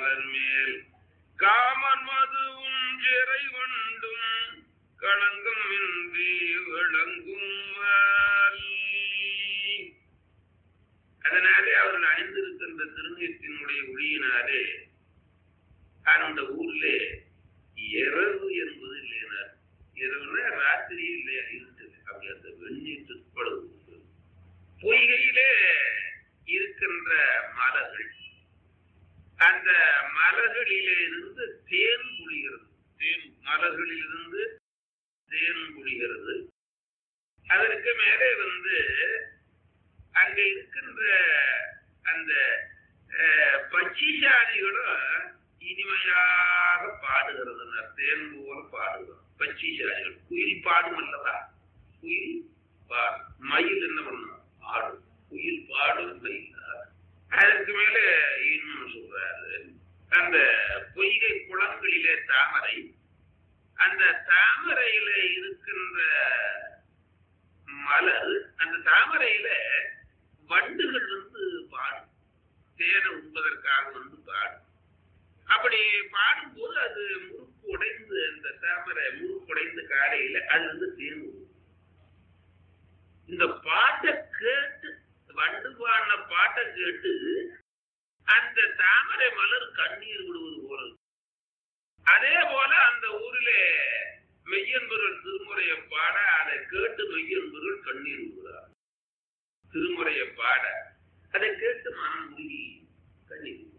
மலர் மேல் காமன் மதுவும் சிறை வண்டும் களங்கம் இன்றி விளங்கும் அதனாலே அவர்கள் அணிந்திருக்கின்ற திருநீற்றினுடைய ஒளியினாலே அந்த ஊர்ல இரவு என்பது இல்லைனார் இரவுனா ராத்திரி இல்லையா இருட்டது அப்படி அந்த வெந்நீர் உட்படுவது பொய்கையிலே இருக்கின்ற மலர்கள் அந்த மலர்களிலே இருந்து தேன் புளிகிறது தேன் மலர்களிலிருந்து தேன் புளிகிறது அதற்கு மேலே வந்து அங்க இருக்கின்ற அந்த பச்சிசாலிகளும் இனிமையாக பாடுகிறது தேன் போல பாடுகிறோம் பச்சிசாலிகள் குயில் பாடும் அல்லவா குயில் பாடும் மயில் என்ன பண்ணும் ஆடும் குயில் பாடும் மயில் அதற்கு மேல இன்னும் சொல்றாரு அந்த பொய்கை குளங்களிலே தாமரை அந்த தாமரையில இருக்கின்ற மலர் அந்த தாமரையில வண்டுகள் வந்து பாடும் தேனை உண்பதற்காக வந்து பாடும் அப்படி பாடும்போது அது முறுக்கு உடைந்து அந்த தாமரை முறுக்கு உடைந்து காலையில அது வந்து தேன் இந்த பாட்டை கேட்டு வண்டு பாடின பாட்டை கேட்டு அந்த தாமரை மலர் கண்ணீர் விடுவது போல அதே போல அந்த ஊரிலே மெய்யன்பர்கள் திருமுறையை பாட அதை கேட்டு மெய்யன்பர்கள் கண்ணீர் விடுகிறார் திருமுறையை பாட அதை கேட்டு மனம் உருகி கண்ணீர்